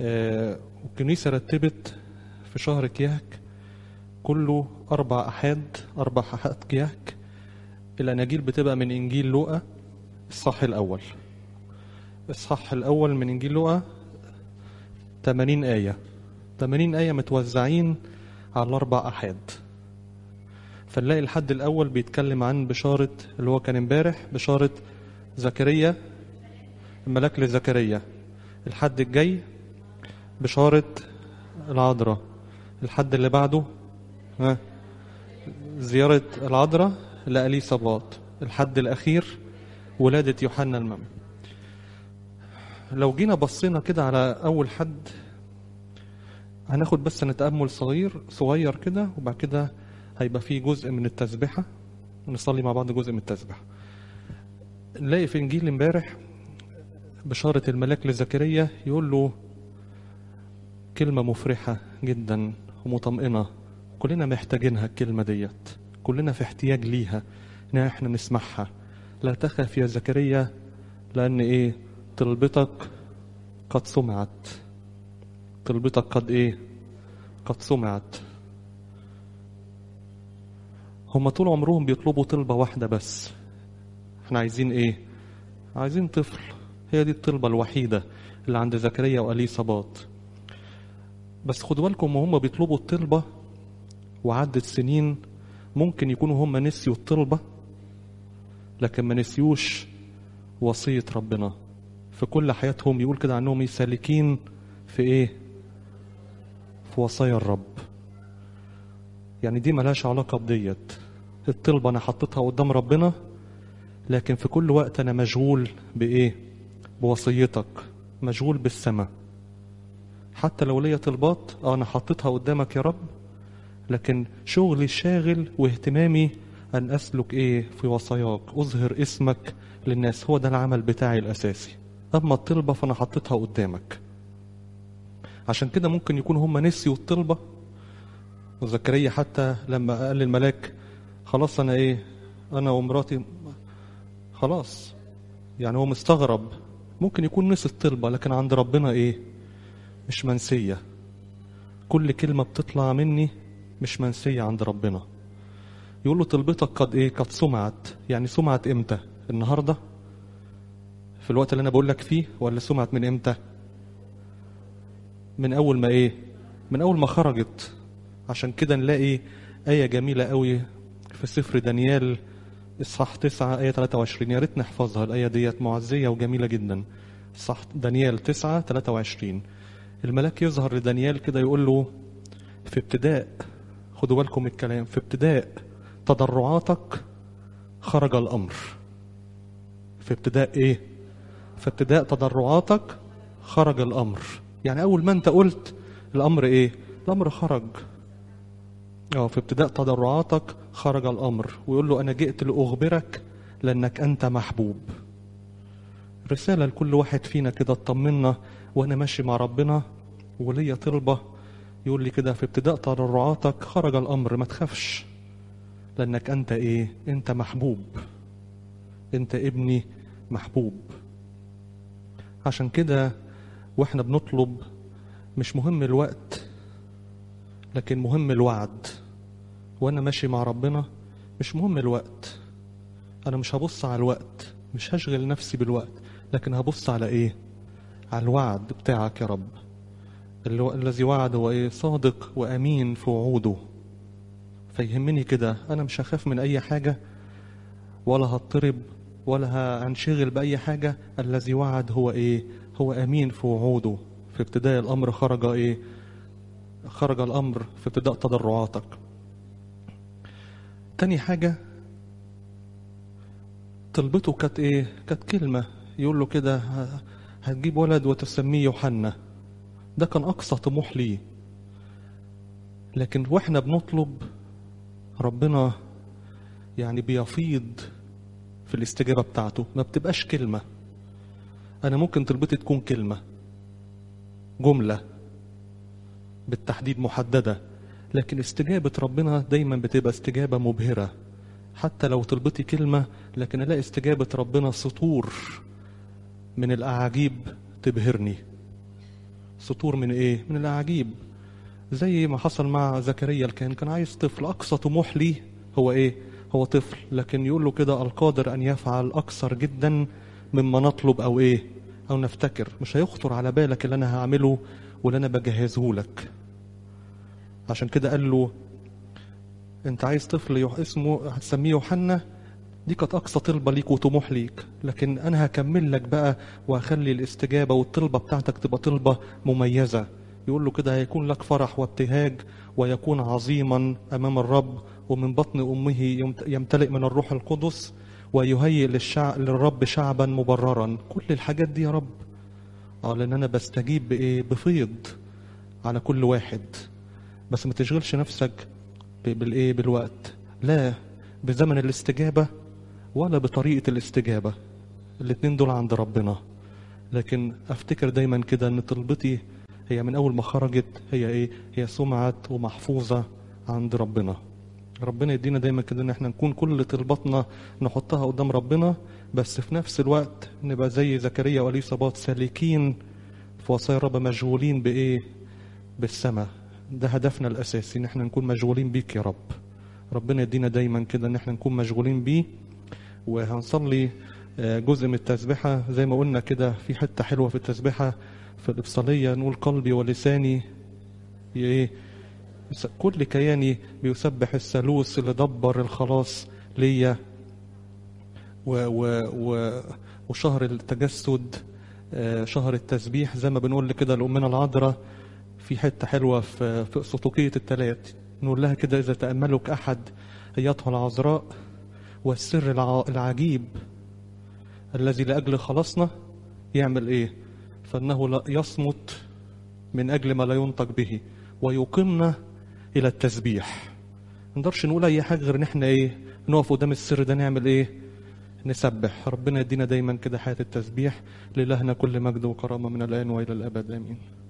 آه، والكنيسة رتبت في شهر كياك كله أربع أحاد أربع أحاد كياك الأناجيل بتبقى من إنجيل لوقا الصح الأول الصح الأول من إنجيل لوقا 80 آية 80 آية متوزعين على الأربع أحاد فنلاقي الحد الأول بيتكلم عن بشارة اللي هو كان امبارح بشارة زكريا الملاك لزكريا الحد الجاي بشارة العذراء الحد اللي بعده ها زيارة العذراء لأليصابات الحد الأخير ولادة يوحنا المم لو جينا بصينا كده على أول حد هناخد بس نتأمل صغير صغير كده وبعد كده هيبقى فيه جزء من التسبحة نصلي مع بعض جزء من التسبحة نلاقي في إنجيل امبارح بشارة الملاك لزكريا يقول له كلمة مفرحة جدا ومطمئنة كلنا محتاجينها الكلمة ديت كلنا في احتياج ليها ان احنا نسمعها لا تخف يا زكريا لان ايه طلبتك قد سمعت طلبتك قد ايه قد سمعت هما طول عمرهم بيطلبوا طلبة واحدة بس احنا عايزين ايه عايزين طفل هي دي الطلبة الوحيدة اللي عند زكريا وأليصابات بس خدوا بالكم وهم بيطلبوا الطلبة وعدت سنين ممكن يكونوا هم نسيوا الطلبة لكن ما نسيوش وصية ربنا في كل حياتهم يقول كده عنهم إيه؟ سالكين في ايه في وصايا الرب يعني دي ملهاش علاقة بديت الطلبة أنا حطيتها قدام ربنا لكن في كل وقت أنا مشغول بإيه بوصيتك مشغول بالسماء حتى لو ليا طلبات اه انا حطيتها قدامك يا رب لكن شغلي شاغل واهتمامي ان اسلك ايه في وصاياك اظهر اسمك للناس هو ده العمل بتاعي الاساسي اما الطلبه فانا حطيتها قدامك عشان كده ممكن يكون هم نسيوا الطلبه وزكريا حتى لما قال للملاك خلاص انا ايه انا ومراتي خلاص يعني هو مستغرب ممكن يكون نسي الطلبه لكن عند ربنا ايه مش منسية كل كلمة بتطلع مني مش منسية عند ربنا يقول له طلبتك قد ايه قد سمعت يعني سمعت امتى النهاردة في الوقت اللي انا بقول لك فيه ولا سمعت من امتى من اول ما ايه من اول ما خرجت عشان كده نلاقي آية جميلة قوي في سفر دانيال إصحاح 9 آية 23 يا ريت نحفظها الآية ديت معزية وجميلة جدا صح دانيال 9 23 الملاك يظهر لدانيال كده يقول له في ابتداء خدوا بالكم من الكلام في ابتداء تضرعاتك خرج الأمر في ابتداء ايه في ابتداء تضرعاتك خرج الأمر يعني أول ما أنت قلت الأمر ايه الأمر خرج اه في ابتداء تضرعاتك خرج الأمر ويقول له أنا جئت لأخبرك لأنك أنت محبوب رسالة لكل واحد فينا كده تطمنا وأنا ماشي مع ربنا وليا طلبة يقول لي كده في ابتداء تضرعاتك خرج الأمر ما تخافش لأنك أنت إيه أنت محبوب أنت ابني محبوب عشان كده وإحنا بنطلب مش مهم الوقت لكن مهم الوعد وأنا ماشي مع ربنا مش مهم الوقت أنا مش هبص على الوقت مش هشغل نفسي بالوقت لكن هبص على إيه على الوعد بتاعك يا رب اللي هو الذي وعد هو ايه صادق وامين في وعوده فيهمني كده انا مش هخاف من اي حاجه ولا هضطرب ولا هنشغل باي حاجه الذي وعد هو ايه هو امين في وعوده في ابتداء الامر خرج ايه خرج الامر في ابتداء تضرعاتك تاني حاجه طلبته كانت ايه كانت كلمه يقول له كده هتجيب ولد وتسميه يوحنا ده كان أقصى طموح ليه لكن واحنا بنطلب ربنا يعني بيفيض في الاستجابة بتاعته ما بتبقاش كلمة أنا ممكن طلبتي تكون كلمة جملة بالتحديد محددة لكن استجابة ربنا دايما بتبقى استجابة مبهرة حتى لو طلبتي كلمة لكن ألاقي استجابة ربنا سطور من الأعاجيب تبهرني سطور من ايه من الاعاجيب زي ما حصل مع زكريا الكاهن كان عايز طفل اقصى طموح ليه هو ايه هو طفل لكن يقول له كده القادر ان يفعل اكثر جدا مما نطلب او ايه او نفتكر مش هيخطر على بالك اللي انا هعمله واللي انا بجهزه لك عشان كده قال له انت عايز طفل يح- اسمه هتسميه يوحنا دي كانت اقصى طلبه ليك وطموح ليك لكن انا هكمل لك بقى وهخلي الاستجابه والطلبه بتاعتك تبقى طلبه مميزه يقول له كده هيكون لك فرح وابتهاج ويكون عظيما امام الرب ومن بطن امه يمت- يمتلئ من الروح القدس ويهيئ للشعب للرب شعبا مبررا كل الحاجات دي يا رب اه لان انا بستجيب بايه بفيض على كل واحد بس ما تشغلش نفسك ب- بالايه بالوقت لا بزمن الاستجابه ولا بطريقه الاستجابه الاتنين دول عند ربنا لكن افتكر دايما كده ان طلبتي هي من اول ما خرجت هي ايه هي سمعت ومحفوظه عند ربنا ربنا يدينا دايما كده ان احنا نكون كل طلباتنا نحطها قدام ربنا بس في نفس الوقت نبقى زي زكريا واليصابات سالكين في وصايا الرب مشغولين بايه بالسماء ده هدفنا الاساسي ان احنا نكون مشغولين بيك يا رب ربنا يدينا دايما كده ان احنا نكون مشغولين بيه وهنصلي آه، جزء من التسبيحة زي ما قلنا كده في حتة حلوة في التسبيحة في الإبصالية نقول قلبي ولساني ي- ايه يس- كل كياني بيسبح الثالوث اللي دبر الخلاص ليا و و و وشهر التجسد آه، شهر التسبيح زي ما بنقول كده لأمنا العذراء في حتة حلوة في في سطوكية التلات نقول لها كده إذا تأملك أحد أيتها العذراء والسر الع- العجيب الذي لأجل خلاصنا يعمل إيه فإنه لا يصمت من أجل ما لا ينطق به ويقيمنا إلى التسبيح ما نقدرش نقول أي حاجة غير إن إحنا إيه نقف قدام السر ده نعمل إيه نسبح ربنا يدينا دايما كده حياة التسبيح لإلهنا كل مجد وكرامة من الآن وإلى الأبد آمين